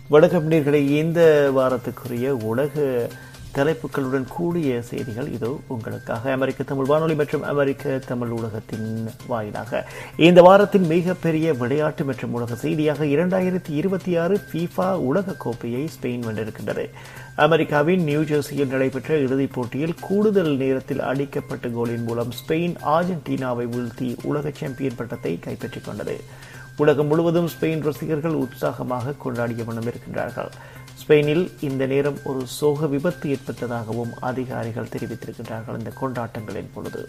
வணக்கம் நேயர்களே இந்த வாரத்துக்குரிய உலக தலைப்புகளுடன் கூடிய செய்திகள் இதோ உங்களுக்காக அமெரிக்க தமிழ் வானொலி மற்றும் அமெரிக்க தமிழ் ஊடகத்தின் வாயிலாக இந்த வாரத்தின் மிகப்பெரிய விளையாட்டு மற்றும் உலக செய்தியாக இரண்டாயிரத்தி இருபத்தி ஆறு ஃபீஃபா உலக கோப்பையை ஸ்பெயின் வென்றிருக்கின்றது அமெரிக்காவின் நியூ ஜெர்சியில் நடைபெற்ற இறுதிப் போட்டியில் கூடுதல் நேரத்தில் அடிக்கப்பட்ட கோலின் மூலம் ஸ்பெயின் ஆர்ஜென்டினாவை வீழ்த்தி உலக சாம்பியன் பட்டத்தை கைப்பற்றிக் கொண்டது உலகம் முழுவதும் ஸ்பெயின் ரசிகர்கள் உற்சாகமாக கொண்டாடிய வண்ணம் இருக்கின்றார்கள் ஸ்பெயினில் இந்த நேரம் ஒரு சோக விபத்து ஏற்பட்டதாகவும் அதிகாரிகள் தெரிவித்திருக்கின்றார்கள் இந்த கொண்டாட்டங்களின் பொழுது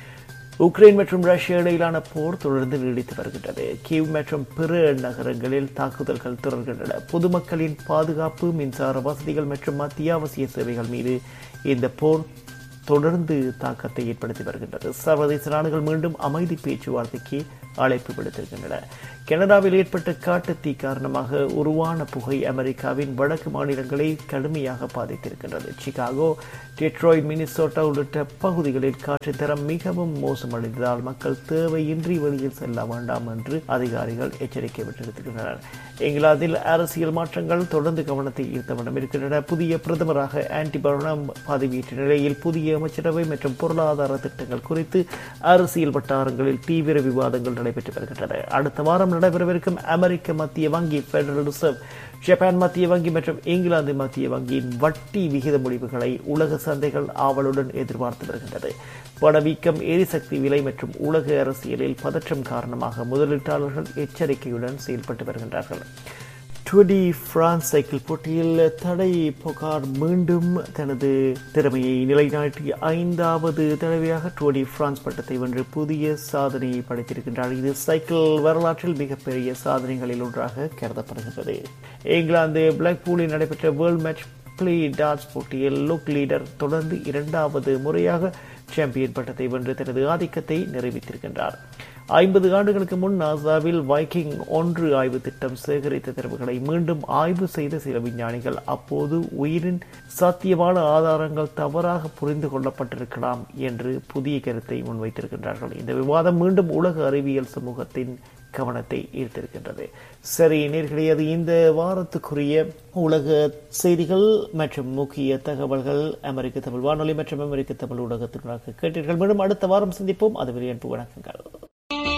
உக்ரைன் மற்றும் ரஷ்யா இடையிலான போர் தொடர்ந்து நீடித்து வருகின்றது கீவ் மற்றும் பிற நகரங்களில் தாக்குதல்கள் தொடர்கின்றன பொதுமக்களின் பாதுகாப்பு மின்சார வசதிகள் மற்றும் அத்தியாவசிய சேவைகள் மீது இந்த போர் தொடர்ந்து தாக்கத்தை ஏற்படுத்தி வருகின்றது சர்வதேச நாடுகள் மீண்டும் அமைதி பேச்சுவார்த்தைக்கு அழைப்பு விடுத்திருக்கின்றன கனடாவில் ஏற்பட்ட காட்டுத்தீ காரணமாக உருவான புகை அமெரிக்காவின் வடக்கு மாநிலங்களை கடுமையாக பாதித்திருக்கின்றது சிகாகோ டெட்ராய்ட் மினிசோட்டா உள்ளிட்ட பகுதிகளில் காற்று தரம் மிகவும் மோசமடைந்ததால் மக்கள் தேவையின்றி வெளியில் செல்ல வேண்டாம் என்று அதிகாரிகள் எச்சரிக்கை விட்டிருக்கின்றனர் இங்கிலாந்தில் அரசியல் மாற்றங்கள் தொடர்ந்து கவனத்தை ஈர்த்த வண்ணம் இருக்கின்றன புதிய பிரதமராக ஆன்டி பர்னம் பதவியேற்ற நிலையில் புதிய அமைச்சரவை மற்றும் பொருளாதார திட்டங்கள் குறித்து அரசியல் வட்டாரங்களில் தீவிர விவாதங்கள் நடைபெற்று வருகின்றன அடுத்த வாரம் நடைபெறவிருக்கும் அமெரிக்க மத்திய வங்கி பெடரல் ரிசர்வ் ஜப்பான் மத்திய வங்கி மற்றும் இங்கிலாந்து மத்திய வங்கியின் வட்டி விகித முடிவுகளை உலக சந்தைகள் ஆவலுடன் எதிர்பார்த்து வருகின்றது பணவீக்கம் எரிசக்தி விலை மற்றும் உலக அரசியலில் பதற்றம் காரணமாக முதலீட்டாளர்கள் எச்சரிக்கையுடன் செயல்பட்டு வருகின்றார்கள் டுவெடி பிரான்ஸ் சைக்கிள் போட்டியில் தடை புகார் மீண்டும் தனது திறமையை நிலைநாட்டி ஐந்தாவது தடவையாக டுவெடி பிரான்ஸ் பட்டத்தை வென்று புதிய சாதனையை படைத்திருக்கின்றார் இது சைக்கிள் வரலாற்றில் மிகப்பெரிய சாதனைகளில் ஒன்றாக கருதப்படுகின்றது இங்கிலாந்து பிளாக்பூலில் நடைபெற்ற வேர்ல்ட் மேட்ச் பிளே டாட்ஸ் போட்டியில் லுக் லீடர் தொடர்ந்து இரண்டாவது முறையாக சாம்பியன் பட்டத்தை வென்று தனது ஆதிக்கத்தை நிறைவேற்றிருக்கின்றார் ஐம்பது ஆண்டுகளுக்கு முன் நாசாவில் வைக்கிங் ஒன்று ஆய்வு திட்டம் சேகரித்த தரவுகளை மீண்டும் ஆய்வு செய்த சில விஞ்ஞானிகள் அப்போது உயிரின் சாத்தியமான ஆதாரங்கள் தவறாக புரிந்து கொள்ளப்பட்டிருக்கலாம் என்று புதிய கருத்தை முன்வைத்திருக்கின்றார்கள் இந்த விவாதம் மீண்டும் உலக அறிவியல் சமூகத்தின் கவனத்தை ஈர்த்திருக்கின்றது சரி நேர்களே அது இந்த வாரத்துக்குரிய உலக செய்திகள் மற்றும் முக்கிய தகவல்கள் அமெரிக்க தமிழ் வானொலி மற்றும் அமெரிக்க தமிழ் ஊடகத்திற்காக கேட்டீர்கள் மீண்டும் அடுத்த வாரம் சந்திப்போம் அதுவரை அன்பு வணக்கங்கள்